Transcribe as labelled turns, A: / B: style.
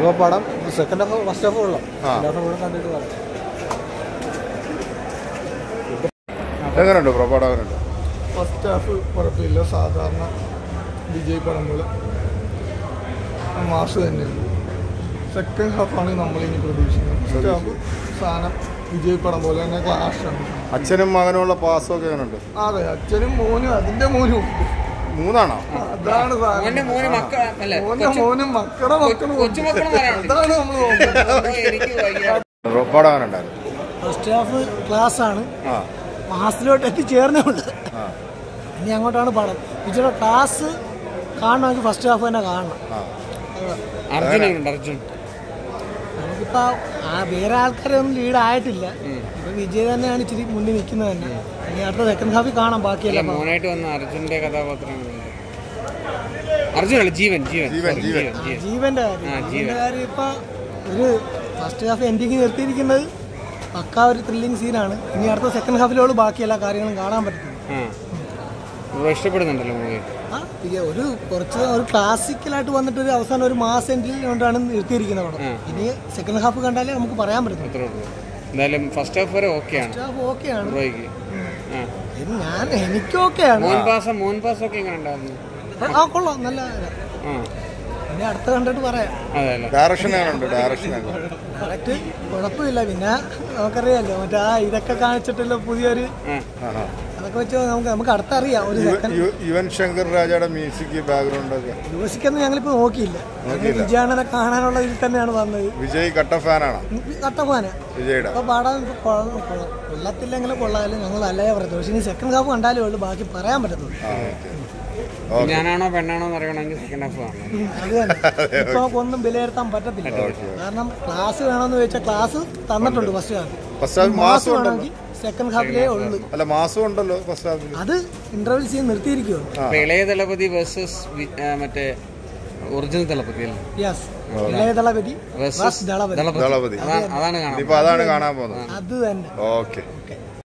A: അപ്പോൾ പടം second half first half ഉള്ളു
B: ആ.
A: സെക്കൻഡ് ഹാഫ് കൂടെ കണ്ടിട്ട് പറയാം
B: എങ്ങനെയുണ്ട് ബ്രോ പടം എങ്ങനെയുണ്ട്
C: ഫസ്റ്റ് ഹാഫ് കുഴപ്പമില്ല സാധാരണ വിജയ് പടം പോലെ മാസ് തന്നെയാണ് സെക്കൻഡ് ഹാഫാണ് നമ്മളിനി പ്രതീക്ഷിക്കുന്നത് ഫസ്റ്റ് ഹാഫ് സാധനം വിജയ് പടം പോലെ തന്നെ ക്ലാഷാണ്
B: അച്ഛനും മകനുമുള്ള പാസ്സൊക്കെ എങ്ങനെയുണ്ട്
C: അതെ അച്ഛനും മോനും അതിന്റെ മോനും ഉണ്ട്
B: മൂന്നാണോ
C: അതാണ് സാധനം
D: മോന്റെ മോന് മക്ക അല്ല
C: മോന്റെ മോനും മക്കളുടെ മക്കളും ഉണ്ട്.
D: കൊച്ചുമക്കളും പറയാനുണ്ട്
C: അതാണ് നമ്മൾ നോക്കുന്നത്
D: അപ്പൊ എനിക്ക് ഭയങ്കര
B: ബ്രോ പടം എങ്ങനെ ഉണ്ടായിരുന്നു
E: ഫസ്റ്റ് ഹാഫ് ക്ലാസ് ആണ്
B: ആ
E: മാസത്തിലോട്ട് എത്തിച്ചേർന്നേ ഉള്ളൂ
B: ആ
E: ഇനി അങ്ങോട്ടാണ് പടം ഇച്ചിരി ക്ലാസ് കാണണമെങ്കിൽ ഫസ്റ്റ് ഹാഫ് തന്നെ കാണണം
B: ആ
D: അർജുൻ എങ്ങനെയുണ്ട് അർജുൻ
E: നമുക്കിപ്പോൾ ആ വേറെ ആൾക്കാരൊന്നും ലീഡ് ആയിട്ടില്ല ഇപ്പൊ വിജയ് തന്നെയാണ് ഇച്ചിരി മുന്നിൽ നിൽക്കുന്നത് തന്നെ ഇനി അടുത്ത സെക്കൻഡ് ഹാഫിൽ കാണാം
D: അല്ല
E: ബാക്കിയെല്ലാം
D: മോനായിട്ട് വന്ന അർജുന്റെ കഥാപാത്രം എങ്ങനെയുണ്ട്? അർജുൻ അല്ല ജീവൻ ജീവൻ
B: ജീവൻ,
D: sorry,
B: ജീവൻ.
D: ജീവൻ
E: ജീവന്റെ
D: ആ,
E: കാര്യം
D: ജീവൻ.
E: ജീവന്റെ കാര്യം ഇപ്പൊ ഒരു ഫസ്റ്റ് ഹാഫ് എൻഡിങ് നിർത്തിയിരിക്കുന്നത് പക്കാ ഒരു ത്രില്ലിംഗ് സീനാണ് ഇനി അടുത്ത സെക്കൻഡ് ഹാഫിലോട് ബാക്കി എല്ലാ കാര്യങ്ങളും കാണാൻ പറ്റുന്നത്
D: ആ ബ്രോ ഇഷ്ടപ്പെടുന്നുണ്ടല്ലോ മൂവി
E: ആ പിന്നെ ഒരു കുറച്ച് ഒരു ക്ലാസിക്കലായിട്ട് വന്നിട്ട് ഒരു അവസാനം ഒരു മാസ് എൻഡിൽ കൊണ്ടാണ് നിർത്തിയിരിക്കുന്നത് പടം
D: ആ.
E: ഇനി സെക്കൻഡ് ഹാഫ് കണ്ടാലേ നമുക്ക് പറയാൻ പറ്റും
D: അത്രേ ഉള്ളൂ എന്തായാലും ഫസ്റ്റ് ഹാഫ് വരെ ഓക്കെയാണ്
E: ഫസ്റ്റ് ഹാഫ് ഓക്കെയാണ്
D: ബ്രോയ്ക്ക് ആ
E: ഇത് ഞാൻ എനിക്ക് ഓക്കെയാണ്
D: മോൻ പാസം മോൻ പാസം ഒക്കെ എങ്ങനെ ഉണ്ടായിരുന്നു
E: ആ കൊള്ളാം നല്ല ഇതാ.
D: ആ
E: ഇനി അടുത്ത കണ്ടിട്ട് പറയാം
D: അതെ അല്ലേ
B: ഡയറക്ഷൻ എങ്ങനെയുണ്ട് ഡയറക്ഷൻ എങ്ങനെ
E: ഡയറക്റ്റ് കുഴപ്പമില്ല പിന്നെ നമുക്കറിയാമല്ലോ മറ്റേ ആ ഇതൊക്കെ കാണിച്ചിട്ടുള്ള പുതിയൊരു
D: ആ
B: ആഹാ.
E: അതൊക്കെ വെച്ച് നമുക്ക് നമുക്ക് അടുത്തറിയാം ഒരു
B: യുവ-
E: സെക്കൻഡ്
B: യു- യുവൻ ശങ്കർ രാജയുടെ മ്യൂസിക് ബാക്ക്ഗ്രൗണ്ട് ഒക്കെ
E: മ്യൂസിക്കൊന്നും ഞങ്ങളിപ്പോൾ നോക്കിയില്ല ഞങ്ങൾ വിജയാണനെ കാണാനുള്ള ഇതിൽ തന്നെയാണ് വന്നത്
B: വിജയ് കട്ട ഫാനാണോ
E: കട്ടപ്പോന
B: വിജയുടെ
E: അപ്പോൾ പാടാൻ ഇപ്പൊ കൊള്ള- കൊള്ള- കൊള്ളത്തില്ലെങ്കിലും കൊള്ളാലും ഞങ്ങൾ നല്ലതേ പറയത്തു പക്ഷേ ഇനി സെക്കൻഡ് ഹാഫ് കണ്ടാലേ ഉള്ളൂ ബാക്കി പറയാൻ പറ്റത്തുള്ളൂ
B: ആ ഓക്കെ ഓക്കെ
D: ഞാനാണോ പെണ്ണാണോ എന്ന് അറിയണമെങ്കിൽ സെക്കൻഡ് ഹാഫ് കാണണം
E: അത് തന്നെ ഇപ്പൊ ഒന്നും വിലയിരുത്താൻ പറ്റത്തില്ല കാരണം ക്ലാസ് വേണമെന്ന് ചോദിച്ചാൽ ക്ലാസ് തന്നിട്ടുണ്ട് ഫസ്റ്റ് ഹാഫ്
B: ഫസ്റ്റ് ഹാഫ് മാസം ഉണ്ടല്ലോ
E: വേണമെങ്കിൽ സെക്കൻഡ് ഹാഫിലേ ഉള്ളൂ
B: അല്ല മാസം ഉണ്ടല്ലോ ഫസ്റ്റ് ഹാഫിൽ
E: അത് ഇന്റർവെൽ സീൻ നിർത്തിയിരിക്കുവാണ്
D: അപ്പൊ ഇളയ ദളപതി വേഴ്സസ് മറ്റേ ഒറിജിനൽ ദളപതി അല്ലേ
E: യെസ് ഇളയ ദളപതി
D: വേഴ്സസ്
E: ദളപതി
B: ദളപതി
D: അതാണ് അതാണ് കാണാൻ
B: ഇനിയിപ്പോ അതാണ് കാണാൻ പോകുന്നത്
E: അത് തന്നെ
B: ഓക്കെ